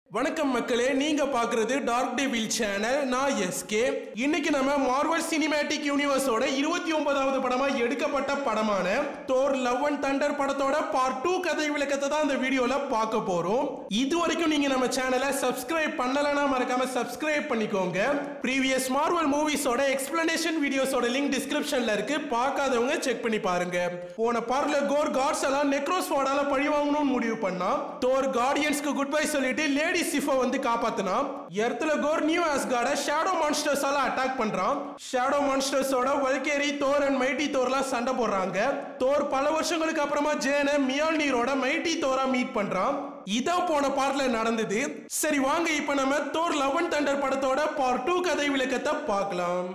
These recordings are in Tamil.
வணக்கம் மக்களே நீங்க பாக்குறது டார்க் டெவில் சேனல் நான் எஸ்கே இன்னைக்கு நம்ம மார்வல் சினிமேட்டிக் யூனிவர்ஸோட இருபத்தி ஒன்பதாவது படமா எடுக்கப்பட்ட படமான தோர் லவ் அண்ட் தண்டர் படத்தோட பார்ட் டூ கதை விளக்கத்தை தான் இந்த வீடியோல பார்க்க போறோம் இது வரைக்கும் நீங்க நம்ம சேனலை சப்ஸ்கிரைப் பண்ணலனா மறக்காம சப்ஸ்கிரைப் பண்ணிக்கோங்க ப்ரீவியஸ் மார்வல் மூவிஸோட எக்ஸ்பிளனேஷன் வீடியோஸோட லிங்க் டிஸ்கிரிப்ஷன்ல இருக்கு பார்க்காதவங்க செக் பண்ணி பாருங்க போன பார்ல கோர் காட்ஸ் எல்லாம் நெக்ரோஸ் வாடால பழி வாங்கணும்னு முடிவு பண்ணா தோர் கார்டியன்ஸ்க்கு குட் பை சொல்லிட்டு லேடி சிஃபை வந்து காப்பாத்தினா எர்த்துல Gorr new Asgard shadow monsters எல்லாம் அட்டாக் பண்றான் ஷேடோ மான்ஸ்டர்ஸோட வல்கேரி தோர் அண்ட் மைட்டி தோர்லாம் சண்டை போடுறாங்க தோர் பல வருஷங்களுக்கு அப்புறமா ஜேன மியால் நீரோட மைட்டி தோரா மீட் பண்றான் இதான் போன பார்ட்ல நடந்தது சரி வாங்க இப்ப நம்ம தோர் லவன் தண்டர் படத்தோட பார்ட் டூ கதை விளக்கத்தை பார்க்கலாம்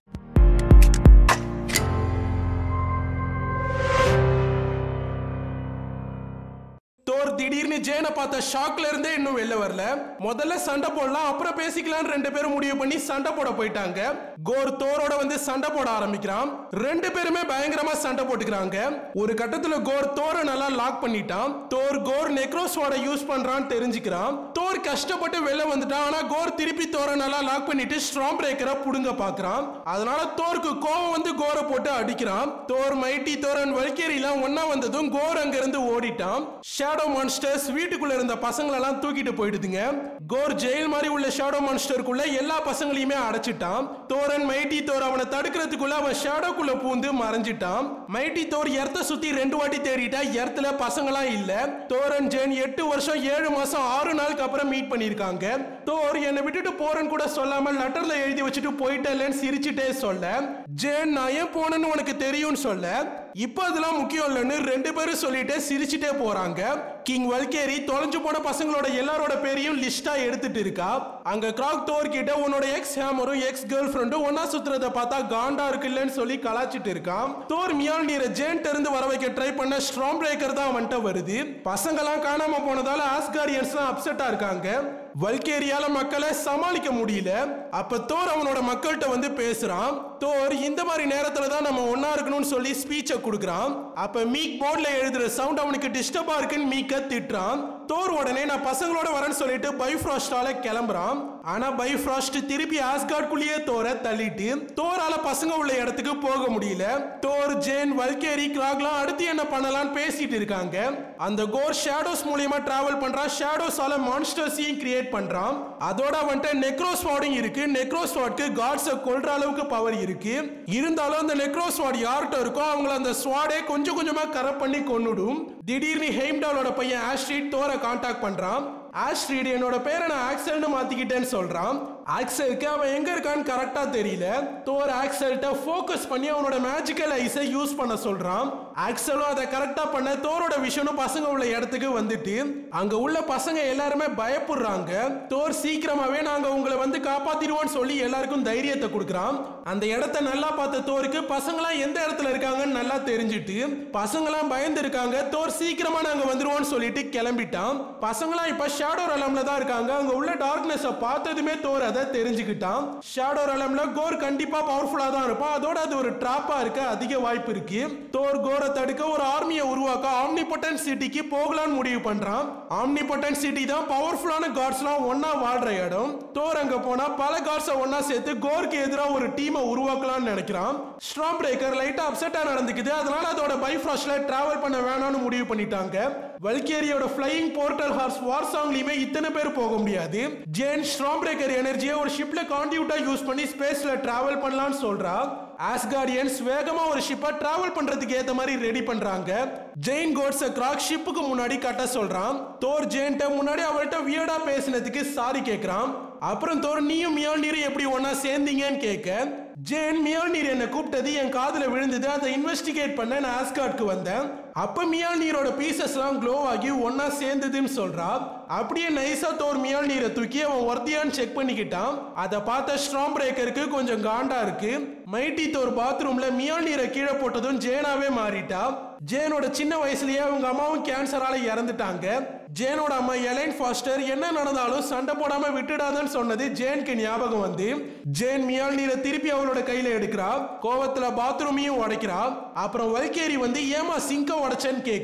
தோர் திடீர்னு ஜேனை பார்த்த ஷாக்ல இருந்தே இன்னும் வெளில வரல முதல்ல சண்டை போடலாம் அப்புறம் பேசிக்கலாம் ரெண்டு பேரும் முடிவு பண்ணி சண்டை போட போயிட்டாங்க கோர் தோரோட வந்து சண்டை போட ஆரம்பிக்கிறான் ரெண்டு பேருமே பயங்கரமா சண்டை போட்டுக்கிறாங்க ஒரு கட்டத்துல கோர் தோரை நல்லா லாக் பண்ணிட்டான் தோர் கோர் நெக்ரோஸ்வாட யூஸ் பண்றான்னு தெரிஞ்சுக்கிறான் தோர் கஷ்டப்பட்டு வெளில வந்துட்டான் ஆனா கோர் திருப்பி தோரை நல்லா லாக் பண்ணிட்டு ஸ்ட்ராங் பிரேக்கரை புடுங்க பாக்குறான் அதனால தோருக்கு கோவம் வந்து கோரை போட்டு அடிக்கிறான் தோர் மைட்டி தோரன் வல்கேரிலாம் ஒன்னா வந்ததும் கோர் அங்க இருந்து ஓடிட்டான் ஷேடோ மான்ஸ்டர்ஸ் வீட்டுக்குள்ள இருந்த பசங்களெல்லாம் தூக்கிட்டு போயிடுதுங்க கோர் ஜெயில் மாதிரி உள்ள ஷேடோ மான்ஸ்டருக்குள்ள எல்லா பசங்களையுமே அடைச்சிட்டான் தோரன் மைட்டி தோர் அவனை தடுக்கிறதுக்குள்ள அவன் ஷேடோக்குள்ள பூந்து மறைஞ்சிட்டான் மைட்டி தோர் எர்த்த சுத்தி ரெண்டு வாட்டி தேடிட்டா எர்த்துல பசங்களாம் இல்ல தோரன் ஜென் எட்டு வருஷம் ஏழு மாசம் ஆறு நாளுக்கு அப்புறம் மீட் பண்ணிருக்காங்க தோர் என்னை விட்டுட்டு போறேன்னு கூட சொல்லாம லெட்டர்ல எழுதி வச்சுட்டு போயிட்டேன்னு சிரிச்சுட்டே சொல்ல ஜேன் நான் ஏன் போனேன்னு உனக்கு தெரியும்னு சொல்ல இப்போ அதெல்லாம் முக்கியம் இல்லைன்னு ரெண்டு பேரும் சொல்லிட்டு சிரிச்சுட்டே போறாங்க கிங் வல்கேரி தொலைஞ்சு போன பசங்களோட எல்லாரோட பேரையும் லிஸ்டா எடுத்துட்டு இருக்கா அங்க கிராக் தோர் கிட்ட உன்னோட எக்ஸ் ஹேமரும் எக்ஸ் கேர்ள் ஃப்ரெண்டும் ஒன்னா சுத்துறத பார்த்தா காண்டா இருக்குல்லன்னு சொல்லி கலாச்சிட்டு இருக்கான் தோர் மியால் நீரை ஜேன்ட் இருந்து வர வைக்க ட்ரை பண்ண ஸ்ட்ராங் பிரேக்கர் தான் அவன்கிட்ட வருது பசங்கெல்லாம் காணாம போனதால ஆஸ்காரியன்ஸ்லாம் அப்செட்டா இருக்காங்க வல்கேரியால மக்களை சமாளிக்க முடியல அப்ப தோர் அவனோட மக்கள்கிட்ட வந்து பேசுறான் தோர் இந்த மாதிரி நேரத்துல தான் நம்ம ஒன்னா இருக்கணும்னு சொல்லி ஸ்பீச்சை கொடுக்குறான் அப்ப மீக் போர்ட்ல எழுதுற சவுண்ட் அவனுக்கு டிஸ்டர்பா இருக்குன்னு மீக்க திட்டுறான் தோர் உடனே நான் பசங்களோட வரேன்னு சொல்லிட்டு பைஃப்ராஸ்டால கிளம்புறான் ஆனா பைஃப்ராஸ்ட் திருப்பி ஆஸ்கார்ட்குள்ளேயே தோர தள்ளிட்டு தோரால பசங்க உள்ள இடத்துக்கு போக முடியல தோர் ஜேன் வல்கேரி கிராக்லாம் அடுத்து என்ன பண்ணலாம்னு பேசிட்டு இருக்காங்க அந்த கோர் ஷேடோஸ் மூலியமா டிராவல் பண்றான் ஷேடோஸால மான்ஸ்டர்ஸையும் கிரியேட் பண்றான் அதோட வந்துட்டு நெக்ரோஸ்வாடும் இருக்கு நெக்ரோஸ்வாட்க்கு காட்ஸை கொல்ற அளவுக்கு பவர் இருக்கு இருந்தாலும் அந்த நெக்ரோஸ்வாட் யார்கிட்ட இருக்கோ அவங்கள அந்த ஸ்வாடே கொஞ்சம் கொஞ்சமா கரெக்ட் பண்ணி கொன்னுடும் திடீர்னு ஹெய்ம்டாலோட பையன் ஆஸ்ட்ரீட் தோரை காண்டாக்ட் பண்றான் ஆஸ்ட்ரீட் என்னோட பேரை நான் ஆக்சல்னு மாத்திக்கிட்டேன்னு சொல்றான் ஆக்சலுக்கு அவன் எங்க இருக்கான்னு கரெக்டா தெரியல தோர் ஆக்சல்ட்ட ஃபோக்கஸ் பண்ணி அவனோட மேஜிக்கல் ஐஸை யூஸ் பண்ண சொல்றான் ஆக்சலும் அதை கரெக்டா பண்ண தோரோட விஷனும் பசங்க உள்ள இடத்துக்கு வந்துட்டு அங்க உள்ள பசங்க எல்லாருமே பயப்படுறாங்க தோர் சீக்கிரமாவே நாங்க உங்களை வந்து காப்பாத்திடுவோம்னு சொல்லி எல்லாருக்கும் தைரியத்தை கொடுக்குறான் அந்த இடத்த நல்லா பார்த்த தோருக்கு பசங்களாம் எந்த இடத்துல இருக்காங்கன்னு நல்லா தெரிஞ்சுட்டு பசங்களாம் பயந்து இருக்காங்க தோர் சீக்கிரமா நாங்க வந்துருவோம்னு சொல்லிட்டு கிளம்பிட்டான் பசங்களாம் இப்ப ஷேடோ ரலம்ல தான் இருக்காங்க அங்க உள்ள டார்க்னஸ் பார்த்ததுமே தோர் அதை தெரிஞ்சுக்கிட்டான் ஷேடோ ரலம்ல கோர் கண்டிப்பா பவர்ஃபுல்லா தான் இருப்பான் அதோட அது ஒரு டிராப்பா இருக்க அதிக வாய்ப்பு இருக்கு தோர் கோரை தடுக்க ஒரு ஆர்மியை உருவாக்க ஆம்னிபொட்டன் சிட்டிக்கு போகலான்னு முடிவு பண்றான் ஆம்னிபொட்டன் சிட்டி தான் பவர்ஃபுல்லான காட்ஸ்லாம் ஒன்னா வாழ்ற இடம் தோர் அங்க போனா பல காட்ஸை ஒன்னா சேர்த்து கோருக்கு எதிராக ஒரு டீமை உருவாக்கலாம்னு நினைக்கிறான் ஸ்ட்ராங் பிரேக்கர் லைட்டா அப்செட்டா நடந்துக்குது அதனால அதோட பைஃப்ராஸ்ட்ல டிராவல் பண்ண வேணாம்னு முடிவு பண்ணிட்டாங்க வல்கேரியோட ஃப்ளையிங் போர்ட்டல் ஹார்ஸ் வார் சாங்லயுமே இத்தனை பேர் போக முடியாது ஜேன் ஸ்ட்ராங் பிரேக்கர் எனர்ஜியை ஒரு ஷிப்ல காண்டியூட்டா யூஸ் பண்ணி ஸ்பேஸ்ல டிராவல் பண்ணலாம்னு சொல்றா ஆஸ்கார்டியன்ஸ் வேகமா ஒரு ஷிப்பை டிராவல் பண்றதுக்கு ஏத்த மாதிரி ரெடி பண்றாங்க ஜெயின் கோட்ஸ கிராக் ஷிப்புக்கு முன்னாடி கட்ட சொல்றான் தோர் ஜெயின்ட்ட முன்னாடி அவள்கிட்ட வியர்டா பேசினதுக்கு சாரி கேக்குறான் அப்புறம் தோர் நீயும் மியால் நீரும் எப்படி ஒன்னா சேர்ந்தீங்கன்னு கேட்க ஜேன் மியால் நீர் என்னை கூப்பிட்டது என் காதுல விழுந்தது அதை இன்வெஸ்டிகேட் பண்ண நான் ஆஸ்கார்ட்க்கு வந்தேன் அப்ப மியால் நீரோட பீசஸ்லாம் க்ளோ ஆகி ஒன்னா சேர்ந்ததுன்னு சொல்றா அப்படியே நைஸா தோர் மியால் நீரை தூக்கி அவன் ஒர்த்தியான்னு செக் பண்ணிக்கிட்டான் அதை பார்த்த ஸ்ட்ராங் பிரேக்கருக்கு கொஞ்சம் காண்டா இருக்கு மைட்டி தோர் பாத்ரூம்ல மியால் நீரை கீழே போட்டதும் ஜேனாவே மாறிட்டா ஜேனோட சின்ன வயசுலயே அவங்க அம்மாவும் கேன்சரால இறந்துட்டாங்க ஜேனோட அம்மா எலைன் ஃபாஸ்டர் என்ன நடந்தாலும் சண்டை போடாம விட்டுடாதன்னு சொன்னது ஜேனுக்கு ஞாபகம் வந்து ஜேன் மியால் நீரை திருப்பி அவளோட கையில எடுக்கிறா கோவத்துல பாத்ரூமையும் உடைக்கிறா அப்புறம் வல்கேரி வந்து ஏமா சிங்க உடைச்சேன்னு கேட்க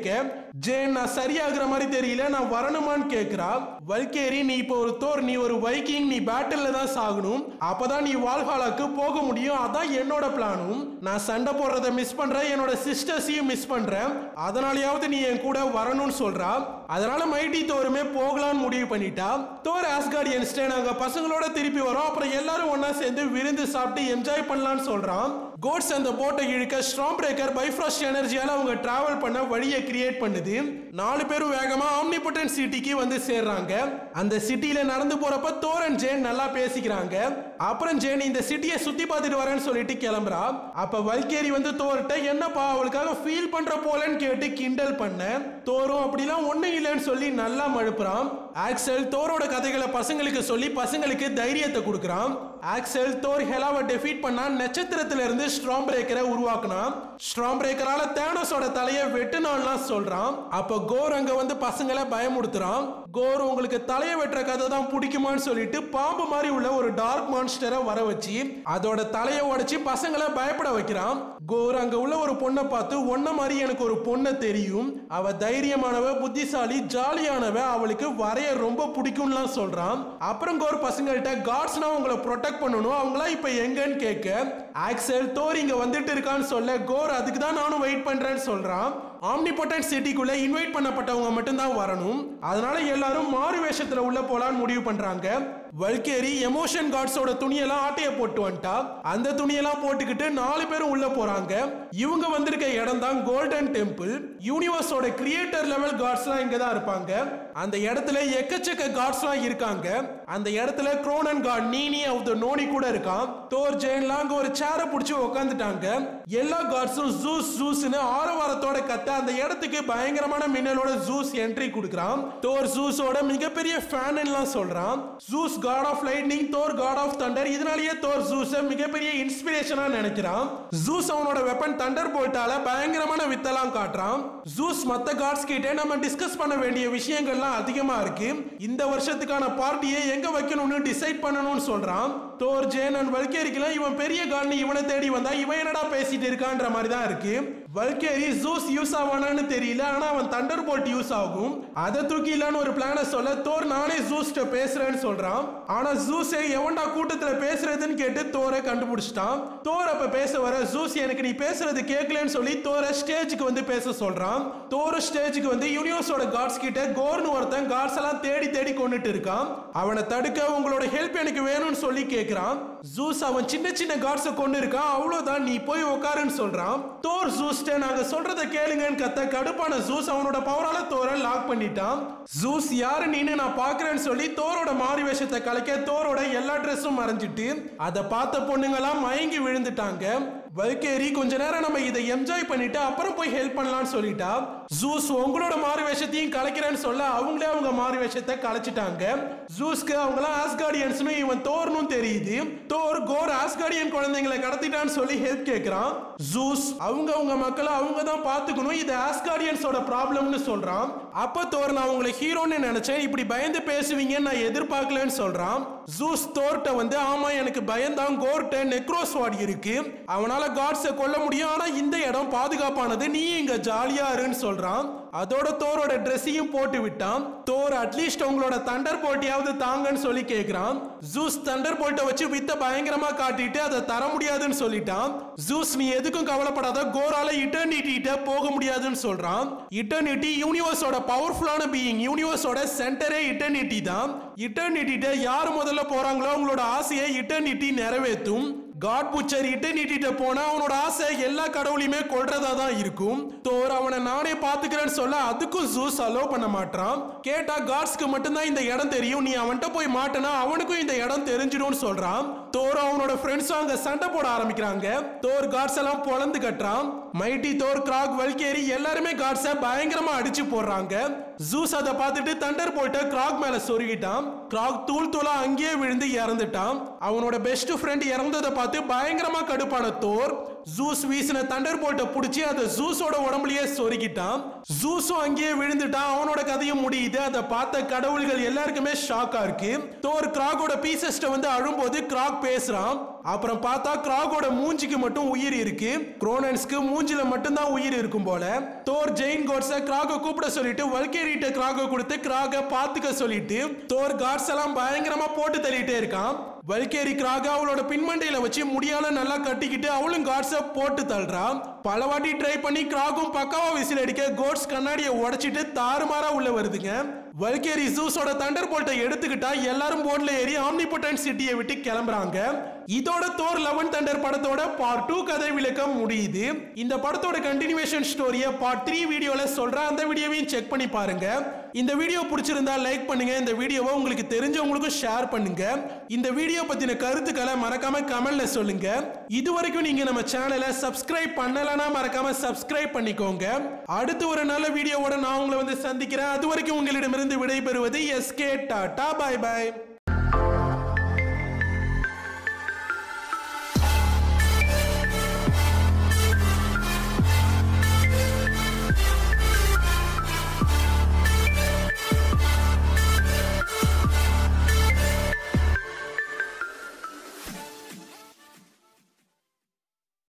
ஜேன் நான் சரியாகிற மாதிரி தெரியல நான் வரணுமான்னு கேக்குறா வல்கேரி நீ இப்போ ஒரு தோர் நீ ஒரு வைக்கிங் நீ பேட்டில்ல தான் சாகணும் அப்பதான் நீ வால்ஹாலாக்கு போக முடியும் அதான் என்னோட பிளானும் நான் சண்டை போடுறத மிஸ் பண்றேன் என்னோட சிஸ்டர்ஸையும் மிஸ் பண்றேன் அதனாலயாவது நீ என் கூட வரணும்னு சொல்றா அதனால மைட்டி தோருமே போகலாம்னு முடிவு பண்ணிட்டா தோர் ஆஸ்கார்டியன்ஸ்டே நாங்க பசங்களோட திருப்பி வரோம் அப்புறம் எல்லாரும் ஒண்ணா சேர்ந்து விருந்து சாப்பிட்டு என்ஜாய் பண்ணலாம்னு சொல்றான் கோட்ஸ் அந்த போட்டை இழுக்க ஸ்ட்ராம் பிரேக்கர் பைஃப்ராஸ்ட் எனர்ஜியால அவங்க டிராவல் பண்ண வழியை கிரியேட் பண்ணுது நாலு பேரும் வேகமா ஆம்னிபொட்டன் சிட்டிக்கு வந்து சேர்றாங்க அந்த சிட்டில நடந்து போறப்ப தோரன் ஜேன் நல்லா பேசிக்கிறாங்க அப்புறம் ஜேன் இந்த சிட்டியை சுத்தி பார்த்துட்டு வரேன்னு சொல்லிட்டு கிளம்புறா அப்ப வல்கேரி வந்து தோர்ட்ட என்னப்பா அவளுக்காக ஃபீல் பண்ற போலன்னு கேட்டு கிண்டல் பண்ண தோரும் அப்படிலாம் ஒண்ணும் இல்லைன்னு சொல்லி நல்லா மழுப்புறான் ஆக்சல் தோரோட கதைகளை பசங்களுக்கு சொல்லி பசங்களுக்கு தைரியத்தை கொடுக்குறான் ஆக்சல் தோர் ஹெலாவை டெஃபீட் பண்ணா நட்சத்திரத்துல இருந்து ஸ்ட்ராம் பிரேக்கரை உருவாக்குனான் ஸ்ட்ராம் பிரேக்கரால தேனோஸோட தலையை வெட்டுனான்லாம் சொல்றான் அப்ப கோர் அங்க வந்து பசங்களை பயமுடுத்துறான் கோர் உங்களுக்கு தலையை வெட்டுற கதை தான் பிடிக்குமான்னு சொல்லிட்டு பாம்பு மாதிரி உள்ள ஒரு டார்க் மான்ஸ்டரை வர வச்சு அதோட தலையை உடைச்சு பசங்களை பயப்பட வைக்கிறான் கோர் அங்க உள்ள ஒரு பொண்ணை பார்த்து ஒன்ன மாதிரி எனக்கு ஒரு பொண்ணை தெரியும் அவ தைரியமானவ புத்திசாலி ஜாலியானவ அவளுக்கு வரைய ரொம்ப பிடிக்கும்லாம் சொல்றான் அப்புறம் கோர் பசங்கள்ட்ட காட்ஸ்னா உங்களை ப்ரொடெக்ட் பண்ணணும் அவங்களாம் இப்ப எங்கன்னு கேட்க ஆக்சல் தோர் இங்க வந்துட்டு இருக்கான்னு சொல்ல கோர் அதுக்கு தான் நானும் வெயிட் பண்றேன்னு சொல்றான் ஆம்னிபொட்டன்ட் சிட்டிக்குள்ள இன்வைட் பண்ணப்பட்டவங்க மட்டும்தான் வரணும் அதனால எல்லாரும் மாறு வேஷத்துல உள்ள போலான்னு முடிவு பண்றாங்க வல்கேரி எமோஷன் காட்ஸோட துணியெல்லாம் ஆட்டைய போட்டு வந்துட்டா அந்த துணியெல்லாம் போட்டுக்கிட்டு நாலு பேரும் உள்ள போறாங்க இவங்க வந்திருக்க இடம் தான் கோல்டன் டெம்பிள் யூனிவர்ஸோட கிரியேட்டர் லெவல் காட்ஸ்லாம் இங்க தான் இருப்பாங்க அந்த இடத்துல எக்கச்சக்க காட்ஸ்லாம் இருக்காங்க அந்த இடத்துல Kronan god Ninny of the Nonny கூட இருக்கான் தோர் ஜெயின்லாம் அங்க ஒரு சேரை பிடிச்சி உட்காந்துட்டாங்க எல்லா காட்ஸும் ஜூஸ் ஜூஸ்னு ஆரவாரத்தோட கத்த அந்த இடத்துக்கு பயங்கரமான மின்னலோட ஜூஸ் என்ட்ரி கொடுக்குறான் தோர் ஜூஸோட மிகப்பெரிய ஃபேன் எல்லாம் சொல்றான் Zeus god of lightning Thor god of thunder இதனாலேயே தோர் ஜூஸ மிகப்பெரிய இன்ஸ்பிரேஷனா நினைக்கிறான் ஜூஸ் அவனோட வெப்பன் தண்டர் போல்ட்டால பயங்கரமான வித்தெல்லாம் காட்டுறான் ஜூஸ் மத்த காட்ஸ் கிட்ட நம்ம டிஸ்கஸ் பண்ண வேண்டிய விஷயங்கள்லாம் அதிகமா இருக்கு இந்த வருஷத்துக்கான பார்ட்டியை எங்க வைக்கணும்னு டிசைட் பண்ணணும்னு சொல்றான் தோர் ஜேன் அண்ட் வல்கேரிக்கெல்லாம் இவன் பெரிய காட்னு இவனை தேடி வந்தா இவன் என்னடா பேசிட்டு இருக்கான்ற மாதிரி தான் இருக்கு வல்கேரி ஜூஸ் யூஸ் ஆவானான்னு தெரியல ஆனா அவன் தண்டர் போல்ட் யூஸ் ஆகும் அதை தூக்கிலான்னு ஒரு பிளான சொல்ல தோர் நானே ஜூஸ்ட பேசுறேன்னு சொல்றான் ஆனா ஜூஸே எவன்டா கூட்டத்துல பேசுறதுன்னு கேட்டு தோரை கண்டுபிடிச்சிட்டான் தோர் அப்ப பேச வர ஜூஸ் எனக்கு நீ பேசுறது கேட்கலன்னு சொல்லி தோரை ஸ்டேஜுக்கு வந்து பேச சொல்றான் தோர் ஸ்டேஜுக்கு வந்து யூனிவர்ஸோட காட்ஸ் கிட்ட கோர்னு ஒருத்தன் காட்ஸ் எல்லாம் தேடி தேடி கொண்டுட்டு இருக்கான் அவனை தடுக்க உங்களோட ஹெல்ப் எனக்கு வேணும்னு சொல்லி கேக்குறான் ஜூஸ் அவன் சின்ன சின்ன காட்ஸை கொண்டு இருக்கான் அவ்வளவுதான் நீ போய் உட்காருன்னு சொல்றான் தோர் ஜூஸ்ட நாங்க சொல்றத கேளுங்கன்னு கத்த கடுப்பான ஜூஸ் அவனோட பவரால தோரை லாக் பண்ணிட்டான் ஜூஸ் யாரு நீன்னு நான் பாக்குறேன்னு சொல்லி தோரோட மாறி வேஷத்தை கலைக்க தோரோட எல்லா ட்ரெஸ்ஸும் மறைஞ்சிட்டு அதை பார்த்த பொண்ணுங்கெல்லாம் மயங்கி விழுந்துட்டாங்க வல்கேரி கொஞ்ச நேரம் நம்ம இதை என்ஜாய் பண்ணிட்டு அப்புறம் போய் ஹெல்ப் பண்ணலாம்னு சொல்லிட்டா ஜூஸ் உங்களோட மாறு வேஷத்தையும் கலைக்கிறேன்னு சொல்ல அவங்களே அவங்க மாறு வேஷத்தை கலைச்சிட்டாங்க ஜூஸ்க்கு அவங்களாம் ஆஸ்கார்டியன்ஸ்னு இவன் தோர்னும் தெரியுது தோர் கோர் ஆஸ்கார்டியன் குழந்தைங்களை கடத்திட்டான்னு சொல்லி ஹெல்ப் கேட்கிறான் ஜூஸ் அவங்க அவங்க மக்களை அவங்க தான் பாத்துக்கணும் இது ஆஸ்கார்டியன்ஸோட ப்ராப்ளம்னு சொல்றான் அப்ப தோர் நான் உங்களை ஹீரோன்னு நினைச்சேன் இப்படி பயந்து பேசுவீங்கன்னு நான் எதிர்பார்க்கலன்னு சொல்றான் ஜூஸ் தோர்ட்ட வந்து ஆமா எனக்கு பயந்தான் கோர்ட்ட நெக்ரோஸ்வாட் இருக்கு அவனால காட்ஸை கொல்ல முடியும் ஆனா இந்த இடம் பாதுகாப்பானது நீ இங்க ஜாலியா இருன்னு சொல்றான் அதோட தோரோட ட்ரெஸ்ஸையும் போட்டு விட்டான் தோர் அட்லீஸ்ட் உங்களோட தண்டர் போட்டியாவது தாங்கன்னு சொல்லி கேக்குறான் ஜூஸ் தண்டர் போல்ட்டை வச்சு வித்த பயங்கரமா காட்டிட்டு அதை தர முடியாதுன்னு சொல்லிட்டான் ஜூஸ் நீ எதுக்கும் கவலைப்படாத கோரால இட்டர்னிட்டிட்ட போக முடியாதுன்னு சொல்றான் இட்டர்னிட்டி யூனிவர்ஸோட பவர்ஃபுல்லான பீயிங் யூனிவர்ஸோட சென்டரே இட்டர்னிட்டி தான் இட்டர்னிட்டிட்ட யார் முதல்ல போறாங்களோ அவங்களோட ஆசையை இட்டர்னிட்டி நிறைவேற்றும் காட் புச்சர் இட்டர்னிட்டிட்ட போனா அவனோட ஆசை எல்லா கடவுளையுமே கொல்றதா தான் இருக்கும் தோர் அவனை நானே பாத்துக்கிறேன்னு சொல்ல அதுக்கும் ஜூஸ் அலோவ் பண்ண மாட்டான் கேட்டா காட்ஸ்க்கு மட்டும்தான் இந்த இடம் தெரியும் நீ அவன்கிட்ட போய் மாட்டனா அவனுக்கும் இந்த இடம் தெரிஞ்சிடும்னு சொல்றான் தோர் அவனோட ஃப்ரெண்ட்ஸும் அங்க சண்டை போட ஆரம்பிக்கிறாங்க தோர் காட்ஸ் எல்லாம் பொழந்து கட்டுறான் மைட்டி தோர் கிராக் வல்கேரி எல்லாருமே காட்ஸ பயங்கரமா அடிச்சு போடுறாங்க ஜூஸ் அதை பார்த்துட்டு தண்டர் போல்ட்ட கிராக் மேல சொருகிட்டான் கிராக் தூள் தூளா அங்கேயே விழுந்து இறந்துட்டான் அவனோட பெஸ்ட் ஃப்ரெண்ட் இறந்ததை பார்த்து பயங்கரமா கடுப்பான தோர் ஜூஸ் வீசின தண்டர் போல்ட்ட புடிச்சு அதை ஜூஸோட உடம்புலயே சொருகிட்டான் ஜூஸும் அங்கேயே விழுந்துட்டான் அவனோட கதையும் முடியுது அதை பார்த்த கடவுள்கள் எல்லாருக்குமே ஷாக்கா இருக்கு தோர் கிராகோட பீசஸ்ட வந்து அழும்போது கிராக் பேசுறான் அப்புறம் பார்த்தா கிராகோட மூஞ்சிக்கு மட்டும் உயிர் இருக்கு குரோனன்ஸ்க்கு மூஞ்சில மட்டும்தான் உயிர் இருக்கும் போல தோர் ஜெயின் கோட்ஸ கிராக கூப்பிட சொல்லிட்டு வல்கேரிட்ட கிராக கொடுத்து கிராக பாத்துக்க சொல்லிட்டு தோர் காட்ஸ் எல்லாம் பயங்கரமா போட்டு தள்ளிட்டே இருக்கான் வல்கேரி கிராக அவளோட பின்மண்டையில வச்சு முடியால நல்லா கட்டிக்கிட்டு அவளும் காட்ஸ போட்டு தள்ளுறான் பல வாட்டி ட்ரை பண்ணி கிராகும் பக்காவா விசில் அடிக்க கோட்ஸ் கண்ணாடியை உடைச்சிட்டு தாறுமாறா உள்ள வருதுங்க வல்கேரி ஜூஸோட தண்டர் போல்ட்டை எடுத்துக்கிட்டா எல்லாரும் போட்ல ஏறி ஆம்னிபொட்டன் சிட்டியை விட்டு கிளம்புறாங்க இதோட தோர் லெவன் தண்டர் படத்தோட பார்ட் டூ கதை விளக்கம் முடியுது இந்த படத்தோட கண்டினியூவேஷன் ஸ்டோரியை பார்ட் த்ரீ வீடியோல சொல்றேன் அந்த வீடியோவையும் செக் பண்ணி பாருங்க இந்த வீடியோ பிடிச்சிருந்தா லைக் பண்ணுங்க இந்த வீடியோவை உங்களுக்கு தெரிஞ்சவங்களுக்கும் ஷேர் பண்ணுங்க இந்த வீடியோ பத்தின கருத்துக்களை மறக்காம கமெண்ட்ல சொல்லுங்க இது வரைக்கும் நீங்க நம்ம சேனலை சப்ஸ்கிரைப் பண்ணலனா மறக்காம சப்ஸ்கிரைப் பண்ணிக்கோங்க அடுத்து ஒரு நல்ல வீடியோவோட நான் உங்களை வந்து சந்திக்கிறேன் அது வரைக்கும் உங்களிடமிருந்து விடைபெறுவது எஸ்கே டாடா பாய் பாய்